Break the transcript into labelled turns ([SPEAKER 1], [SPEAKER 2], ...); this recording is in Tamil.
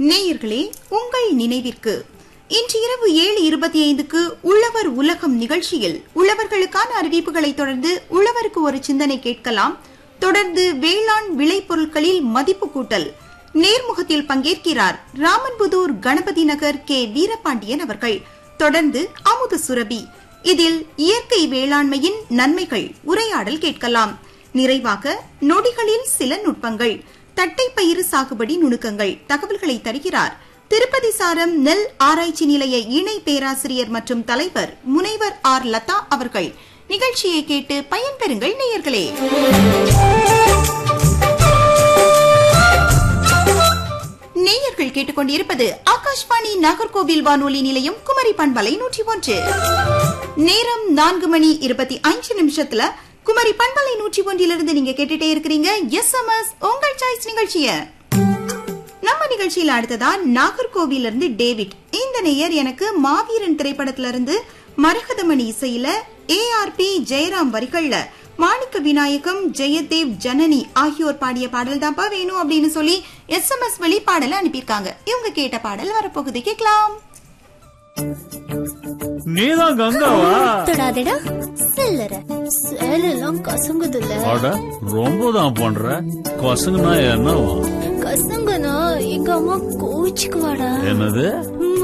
[SPEAKER 1] நேயர்களே உங்கள் நினைவிற்கு இன்று இரவு ஏழு இருபத்தி ஐந்துக்கு உழவர் உலகம் நிகழ்ச்சியில் உழவர்களுக்கான அறிவிப்புகளை தொடர்ந்து உழவருக்கு ஒரு சிந்தனை கேட்கலாம் தொடர்ந்து வேளாண் விளைபொருட்களில் மதிப்பு கூட்டல் நேர்முகத்தில் பங்கேற்கிறார் ராமன்புதூர் கணபதி நகர் கே வீரபாண்டியன் அவர்கள் தொடர்ந்து அமுத சுரபி இதில் இயற்கை வேளாண்மையின் நன்மைகள் உரையாடல் கேட்கலாம் நிறைவாக நொடிகளில் சில நுட்பங்கள் தட்டைப்பயிறு சாகுபடி நுணுக்கங்கள் தகவல்களை தருகிறார் திருப்பதி சாரம் நெல் ஆராய்ச்சி நிலைய இணை பேராசிரியர் மற்றும் தலைவர் முனைவர் ஆர் லதா அவர்கள் நிகழ்ச்சியை கேட்டு பயன்பெறுங்கள் நேயர்களே நேயர்கள் கேட்டுக்கொண்டிருப்பது ஆகாஷ்வாணி நாகர்கோவில் வானொலி நிலையம் குமரி பண்பலை நூற்றி ஒன்று நேரம் நான்கு மணி இருபத்தி அஞ்சு நிமிஷத்துல குமரி பண்பலை நூற்றி ஒன்றிலிருந்து நீங்க கேட்டுட்டே இருக்கிறீங்க எஸ் எம் எஸ் உங்கள் சாய்ஸ் நிகழ்ச்சிய நம்ம நிகழ்ச்சியில அடுத்ததா நாகர்கோவில இருந்து டேவிட் இந்த நேயர் எனக்கு மாவீரன் திரைப்படத்துல இருந்து மரகதமணி இசையில ஏ ஆர் பி ஜெயராம் வரிகள்ல மாணிக்க விநாயகம் ஜெயதேவ் ஜனனி ஆகியோர் பாடிய பாடல் தான்ப்பா வேணும் அப்படின்னு சொல்லி எஸ் எம் எஸ் வெளிப்பாடல அனுப்பியிருக்காங்க இவங்க கேட்ட பாடல் வரப்போகுது கேட்கலாம்
[SPEAKER 2] நீதான் கங்காவா
[SPEAKER 3] தொடாதடா சில்லற சேலெல்லாம் கசங்குதுல்ல
[SPEAKER 2] அட ரொம்ப தான் பண்ற கொசங்குனா என்னவா
[SPEAKER 3] கசங்குனா எங்க அம்மா கோச்சுக்குவாடா
[SPEAKER 2] என்னது